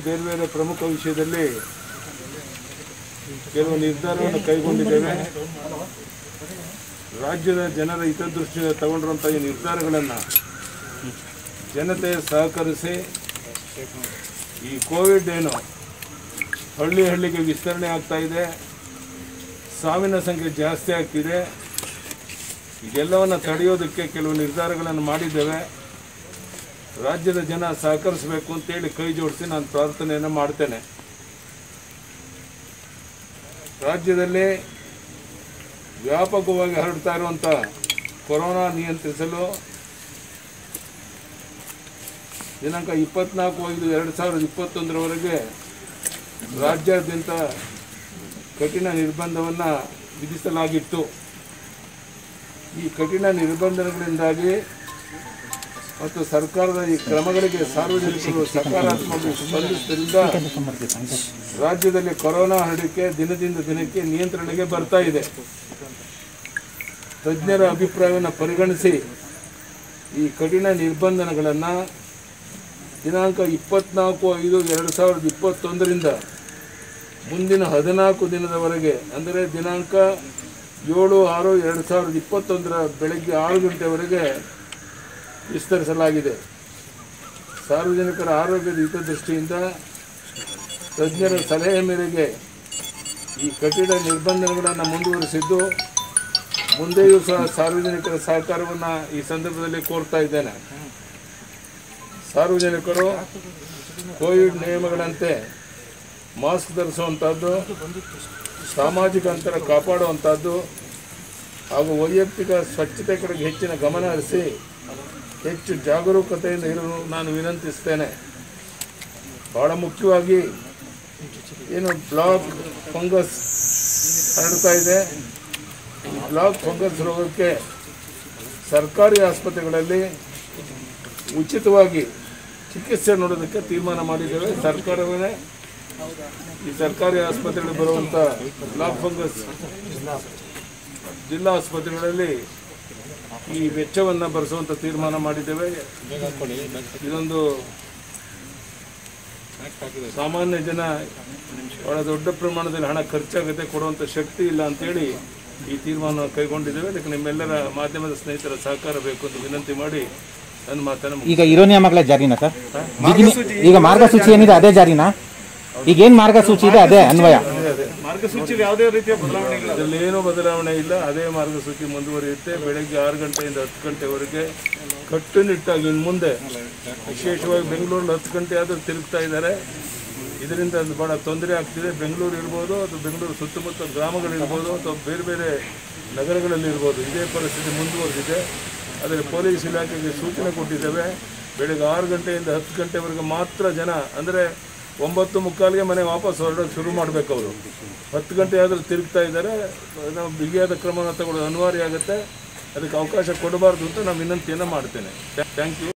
ಬೇರೆ ಬೇರೆ ಪ್ರಮುಖ ವಿಷಯದಲ್ಲಿ ಕೆಲವು ನಿರ್ಧಾರವನ್ನು ಕೈಗೊಂಡಿದ್ದೇವೆ ರಾಜ್ಯದ ಜನರ ಹಿತದೃಷ್ಟಿಯಿಂದ ತಗೊಂಡಿರುವಂಥ ಈ ನಿರ್ಧಾರಗಳನ್ನು ಜನತೆ ಸಹಕರಿಸಿ ಈ ಕೋವಿಡ್ ಏನು ಹಳ್ಳಿ ಹಳ್ಳಿಗೆ ವಿಸ್ತರಣೆ ಆಗ್ತಾ ಇದೆ ಸಾವಿನ ಸಂಖ್ಯೆ ಜಾಸ್ತಿ ಆಗ್ತಿದೆ ಇದೆಲ್ಲವನ್ನು ತಡೆಯೋದಕ್ಕೆ ಕೆಲವು ನಿರ್ಧಾರಗಳನ್ನು ಮಾಡಿದ್ದೇವೆ ರಾಜ್ಯದ ಜನ ಸಹಕರಿಸಬೇಕು ಅಂತೇಳಿ ಕೈ ಜೋಡಿಸಿ ನಾನು ಪ್ರಾರ್ಥನೆಯನ್ನು ಮಾಡ್ತೇನೆ ರಾಜ್ಯದಲ್ಲಿ ವ್ಯಾಪಕವಾಗಿ ಹರಡ್ತಾ ಇರುವಂಥ ಕೊರೋನಾ ನಿಯಂತ್ರಿಸಲು ದಿನಾಂಕ ಇಪ್ಪತ್ನಾಲ್ಕು ಐದು ಎರಡು ಸಾವಿರದ ಇಪ್ಪತ್ತೊಂದರವರೆಗೆ ರಾಜ್ಯಾದ್ಯಂತ ಕಠಿಣ ನಿರ್ಬಂಧವನ್ನು ವಿಧಿಸಲಾಗಿತ್ತು ಈ ಕಠಿಣ ನಿರ್ಬಂಧಗಳಿಂದಾಗಿ ಮತ್ತು ಸರ್ಕಾರದ ಈ ಕ್ರಮಗಳಿಗೆ ಸಾರ್ವಜನಿಕರು ಸಕಾರಾತ್ಮಕ ಸ್ಪಂದಿಸಿದ್ದರಿಂದ ರಾಜ್ಯದಲ್ಲಿ ಕೊರೋನಾ ಹರಡಿಕೆ ದಿನದಿಂದ ದಿನಕ್ಕೆ ನಿಯಂತ್ರಣಕ್ಕೆ ಬರ್ತಾ ಇದೆ ತಜ್ಞರ ಅಭಿಪ್ರಾಯವನ್ನು ಪರಿಗಣಿಸಿ ಈ ಕಠಿಣ ನಿರ್ಬಂಧನಗಳನ್ನು ದಿನಾಂಕ ಇಪ್ಪತ್ನಾಲ್ಕು ಐದು ಎರಡು ಸಾವಿರದ ಇಪ್ಪತ್ತೊಂದರಿಂದ ಮುಂದಿನ ಹದಿನಾಲ್ಕು ದಿನದವರೆಗೆ ಅಂದರೆ ದಿನಾಂಕ ಏಳು ಆರು ಎರಡು ಸಾವಿರದ ಇಪ್ಪತ್ತೊಂದರ ಬೆಳಗ್ಗೆ ಆರು ಗಂಟೆವರೆಗೆ ವಿಸ್ತರಿಸಲಾಗಿದೆ ಸಾರ್ವಜನಿಕರ ಆರೋಗ್ಯದ ಹಿತದೃಷ್ಟಿಯಿಂದ ತಜ್ಞರ ಸಲಹೆ ಮೇರೆಗೆ ಈ ಕಠಿಣ ನಿರ್ಬಂಧಗಳನ್ನು ಮುಂದುವರಿಸಿದ್ದು ಮುಂದೆಯೂ ಸಹ ಸಾರ್ವಜನಿಕರ ಸಹಕಾರವನ್ನು ಈ ಸಂದರ್ಭದಲ್ಲಿ ಕೋರ್ತಾ ಇದ್ದೇನೆ ಸಾರ್ವಜನಿಕರು ಕೋವಿಡ್ ನಿಯಮಗಳಂತೆ ಮಾಸ್ಕ್ ಧರಿಸುವಂಥದ್ದು ಸಾಮಾಜಿಕ ಅಂತರ ಕಾಪಾಡುವಂಥದ್ದು ಹಾಗೂ ವೈಯಕ್ತಿಕ ಸ್ವಚ್ಛತೆ ಕಡೆಗೆ ಹೆಚ್ಚಿನ ಗಮನ ಹರಿಸಿ ಹೆಚ್ಚು ಜಾಗರೂಕತೆಯಿಂದ ಇರಲು ನಾನು ವಿನಂತಿಸ್ತೇನೆ ಬಹಳ ಮುಖ್ಯವಾಗಿ ಏನು ಬ್ಲಾಕ್ ಫಂಗಸ್ ಹರಡ್ತಾ ಇದೆ ಈ ಬ್ಲಾಕ್ ಫಂಗಸ್ ರೋಗಕ್ಕೆ ಸರ್ಕಾರಿ ಆಸ್ಪತ್ರೆಗಳಲ್ಲಿ ಉಚಿತವಾಗಿ ಚಿಕಿತ್ಸೆ ನೋಡೋದಕ್ಕೆ ತೀರ್ಮಾನ ಮಾಡಿದ್ದೇವೆ ಸರ್ಕಾರವೇ ಈ ಸರ್ಕಾರಿ ಆಸ್ಪತ್ರೆಗಳಿಗೆ ಬರುವಂಥ ಬ್ಲಾಕ್ ಫಂಗಸ್ ಜಿಲ್ಲಾ ಆಸ್ಪತ್ರೆಗಳಲ್ಲಿ ಈ ವೆಚ್ಚವನ್ನು ಭರಿಸುವಂಥ ತೀರ್ಮಾನ ಮಾಡಿದ್ದೇವೆ ಇದೊಂದು ಸಾಮಾನ್ಯ ಜನ ಬಹಳ ದೊಡ್ಡ ಪ್ರಮಾಣದಲ್ಲಿ ಹಣ ಖರ್ಚಾಗುತ್ತೆ ಕೊಡುವಂಥ ಶಕ್ತಿ ಇಲ್ಲ ಅಂತೇಳಿ ಈ ತೀರ್ಮಾನ ಕೈಗೊಂಡಿದ್ದೇವೆ ಅದಕ್ಕೆ ನಿಮ್ಮೆಲ್ಲರ ಮಾಧ್ಯಮದ ಸ್ನೇಹಿತರ ಸಹಕಾರ ಬೇಕು ಅಂತ ವಿನಂತಿ ಮಾಡಿ ನನ್ನ ಮಾತನ್ನು ಮುಗಿಸ್ತೇನೆ. ಈಗ ಇರೋ ನಿಯಮಗಳೇ ಜಾರಿನಾ ಸರ್ ಬಿಗಿನಿ- ಈಗ ಮಾರ್ಗಸೂಚಿ ಏನಿದೆ ಅದೇ ಜಾರಿನಾ ಈಗ ಏನ್ ಮಾರ್ಗಸೂಚಿ ಇದೆ ಅದೇ ಅನ್ವಯ ಮಾರ್ಗಸೂಚಿಯಲ್ಲಿ ಯಾವುದೇ ರೀತಿಯ ಬದಲಾವಣೆಗಳು ಇದರಲ್ಲಿ ಏನೂ ಬದಲಾವಣೆ ಇಲ್ಲ ಅದೇ ಮಾರ್ಗಸೂಚಿ ಮುಂದುವರಿಯುತ್ತೆ ಬೆಳಗ್ಗೆ ಆರು ಗಂಟೆಯಿಂದ ಹತ್ತು ಗಂಟೆವರೆಗೆ ಕಟ್ಟುನಿಟ್ಟಾಗಿ ಇನ್ನು ಮುಂದೆ ವಿಶೇಷವಾಗಿ ಬೆಂಗಳೂರಲ್ಲಿ ಹತ್ತು ಗಂಟೆ ಆದರೂ ತಿರುಗ್ತಾ ಇದ್ದಾರೆ ಇದರಿಂದ ಅದು ಭಾಳ ತೊಂದರೆ ಆಗ್ತಿದೆ ಬೆಂಗಳೂರು ಇರ್ಬೋದು ಅದು ಬೆಂಗಳೂರು ಸುತ್ತಮುತ್ತ ಗ್ರಾಮಗಳಿರ್ಬೋದು ಅಥವಾ ಬೇರೆ ಬೇರೆ ನಗರಗಳಲ್ಲಿ ಇರ್ಬೋದು ಇದೇ ಪರಿಸ್ಥಿತಿ ಮುಂದುವರೆದಿದೆ ಆದರೆ ಪೊಲೀಸ್ ಇಲಾಖೆಗೆ ಸೂಚನೆ ಕೊಟ್ಟಿದ್ದೇವೆ ಬೆಳಗ್ಗೆ ಆರು ಗಂಟೆಯಿಂದ ಹತ್ತು ಗಂಟೆವರೆಗೆ ಮಾತ್ರ ಜನ ಅಂದರೆ ಒಂಬತ್ತು ಮುಕ್ಕಾಲಿಗೆ ಮನೆ ವಾಪಸ್ ಹೊರಡೋಕೆ ಶುರು ಮಾಡಬೇಕು ಅವರು ಹತ್ತು ಗಂಟೆ ಆದರೂ ತಿರುಗ್ತಾ ಇದ್ದಾರೆ ನಾವು ಬಿಗಿಯಾದ ಕ್ರಮವನ್ನು ತಗೊಳ್ಳೋದು ಅನಿವಾರ್ಯ ಆಗುತ್ತೆ ಅದಕ್ಕೆ ಅವಕಾಶ ಕೊಡಬಾರ್ದು ಅಂತ ನಾನು ವಿನಂತಿಯನ್ನು ಮಾಡ್ತೇನೆ ಥ್ಯಾಂಕ್ ಯು